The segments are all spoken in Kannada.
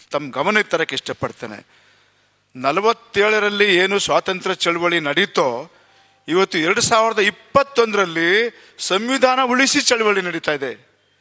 ತಮ್ಮ ಗಮನಕ್ಕೆ ತರಕ್ಕೆ ಇಷ್ಟಪಡ್ತೇನೆ ನಲವತ್ತೇಳರಲ್ಲಿ ಏನು ಸ್ವಾತಂತ್ರ್ಯ ಚಳವಳಿ ನಡೀತೋ ಇವತ್ತು ಎರಡು ಸಾವಿರದ ಇಪ್ಪತ್ತೊಂದರಲ್ಲಿ ಸಂವಿಧಾನ ಉಳಿಸಿ ಚಳವಳಿ ನಡೀತಾ ಇದೆ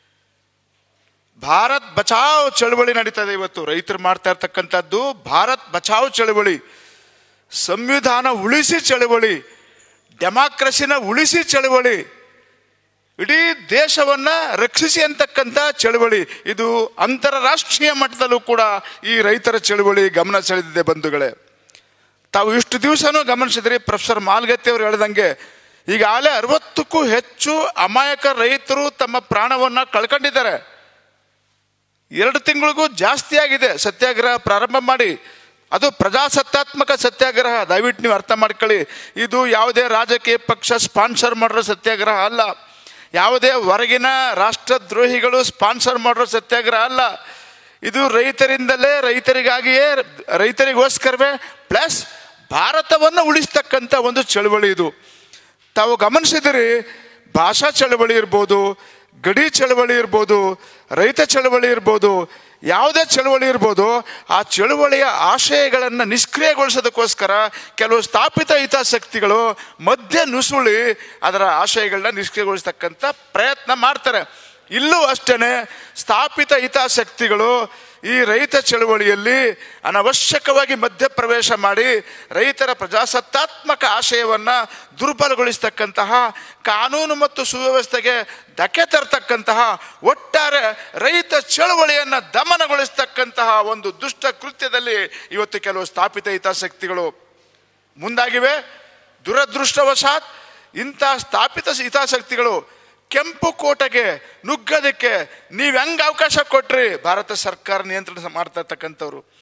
ಭಾರತ್ ಬಚಾವ್ ಚಳವಳಿ ನಡೀತಾ ಇದೆ ಇವತ್ತು ರೈತರು ಮಾಡ್ತಾ ಇರ್ತಕ್ಕಂಥದ್ದು ಭಾರತ್ ಬಚಾವ್ ಚಳವಳಿ ಸಂವಿಧಾನ ಉಳಿಸಿ ಚಳವಳಿ ಡೆಮಾಕ್ರಸಿನ ಉಳಿಸಿ ಚಳವಳಿ ಇಡೀ ದೇಶವನ್ನ ರಕ್ಷಿಸಿ ಅಂತಕ್ಕಂಥ ಚಳವಳಿ ಇದು ಅಂತಾರಾಷ್ಟ್ರೀಯ ಮಟ್ಟದಲ್ಲೂ ಕೂಡ ಈ ರೈತರ ಚಳವಳಿ ಗಮನ ಸೆಳೆದಿದೆ ಬಂಧುಗಳೇ ತಾವು ಇಷ್ಟು ದಿವಸನೂ ಗಮನಿಸಿದ್ರಿ ಪ್ರೊಫೆಸರ್ ಮಾಲ್ಗತ್ತಿ ಅವರು ಹೇಳ್ದಂಗೆ ಈಗಾಗಲೇ ಅರವತ್ತಕ್ಕೂ ಹೆಚ್ಚು ಅಮಾಯಕ ರೈತರು ತಮ್ಮ ಪ್ರಾಣವನ್ನ ಕಳ್ಕೊಂಡಿದ್ದಾರೆ ಎರಡು ತಿಂಗಳಿಗೂ ಜಾಸ್ತಿ ಆಗಿದೆ ಸತ್ಯಾಗ್ರಹ ಪ್ರಾರಂಭ ಮಾಡಿ ಅದು ಪ್ರಜಾಸತ್ತಾತ್ಮಕ ಸತ್ಯಾಗ್ರಹ ದಯವಿಟ್ಟು ನೀವು ಅರ್ಥ ಮಾಡ್ಕೊಳ್ಳಿ ಇದು ಯಾವುದೇ ರಾಜಕೀಯ ಪಕ್ಷ ಸ್ಪಾನ್ಸರ್ ಮಾಡಿರೋ ಸತ್ಯಾಗ್ರಹ ಅಲ್ಲ ಯಾವುದೇ ಹೊರಗಿನ ರಾಷ್ಟ್ರದ್ರೋಹಿಗಳು ಸ್ಪಾನ್ಸರ್ ಮಾಡಿರೋ ಸತ್ಯಾಗ್ರಹ ಅಲ್ಲ ಇದು ರೈತರಿಂದಲೇ ರೈತರಿಗಾಗಿಯೇ ರೈತರಿಗೋಸ್ಕರವೇ ಪ್ಲಸ್ ಭಾರತವನ್ನು ಉಳಿಸ್ತಕ್ಕಂಥ ಒಂದು ಚಳವಳಿ ಇದು ತಾವು ಗಮನಿಸಿದಿರಿ ಭಾಷಾ ಚಳವಳಿ ಇರ್ಬೋದು ಗಡಿ ಚಳವಳಿ ಇರ್ಬೋದು ರೈತ ಚಳವಳಿ ಇರ್ಬೋದು ಯಾವುದೇ ಚಳವಳಿ ಇರ್ಬೋದು ಆ ಚಳವಳಿಯ ಆಶಯಗಳನ್ನು ನಿಷ್ಕ್ರಿಯಗೊಳಿಸೋದಕ್ಕೋಸ್ಕರ ಕೆಲವು ಸ್ಥಾಪಿತ ಹಿತಾಸಕ್ತಿಗಳು ಮಧ್ಯ ನುಸುಳಿ ಅದರ ಆಶಯಗಳನ್ನ ನಿಷ್ಕ್ರಿಯಗೊಳಿಸ್ತಕ್ಕಂಥ ಪ್ರಯತ್ನ ಮಾಡ್ತಾರೆ ಇಲ್ಲೂ ಅಷ್ಟೇ ಸ್ಥಾಪಿತ ಹಿತಾಸಕ್ತಿಗಳು ಈ ರೈತ ಚಳವಳಿಯಲ್ಲಿ ಅನವಶ್ಯಕವಾಗಿ ಮಧ್ಯಪ್ರವೇಶ ಮಾಡಿ ರೈತರ ಪ್ರಜಾಸತ್ತಾತ್ಮಕ ಆಶಯವನ್ನ ದುರ್ಬಲಗೊಳಿಸ್ತಕ್ಕಂತಹ ಕಾನೂನು ಮತ್ತು ಸುವ್ಯವಸ್ಥೆಗೆ ಧಕ್ಕೆ ತರ್ತಕ್ಕಂತಹ ಒಟ್ಟಾರೆ ರೈತ ಚಳವಳಿಯನ್ನ ದಮನಗೊಳಿಸ್ತಕ್ಕಂತಹ ಒಂದು ದುಷ್ಟ ಕೃತ್ಯದಲ್ಲಿ ಇವತ್ತು ಕೆಲವು ಸ್ಥಾಪಿತ ಹಿತಾಸಕ್ತಿಗಳು ಮುಂದಾಗಿವೆ ದುರದೃಷ್ಟವಶಾತ್ ಇಂಥ ಸ್ಥಾಪಿತ ಹಿತಾಸಕ್ತಿಗಳು ಕೆಂಪು ಕೋಟೆಗೆ ನುಗ್ಗೋದಕ್ಕೆ ನೀವು ಹೆಂಗ್ ಅವಕಾಶ ಕೊಟ್ರಿ ಭಾರತ ಸರ್ಕಾರ ನಿಯಂತ್ರಣ ಮಾಡ್ತಾ ಇರ್ತಕ್ಕಂಥವ್ರು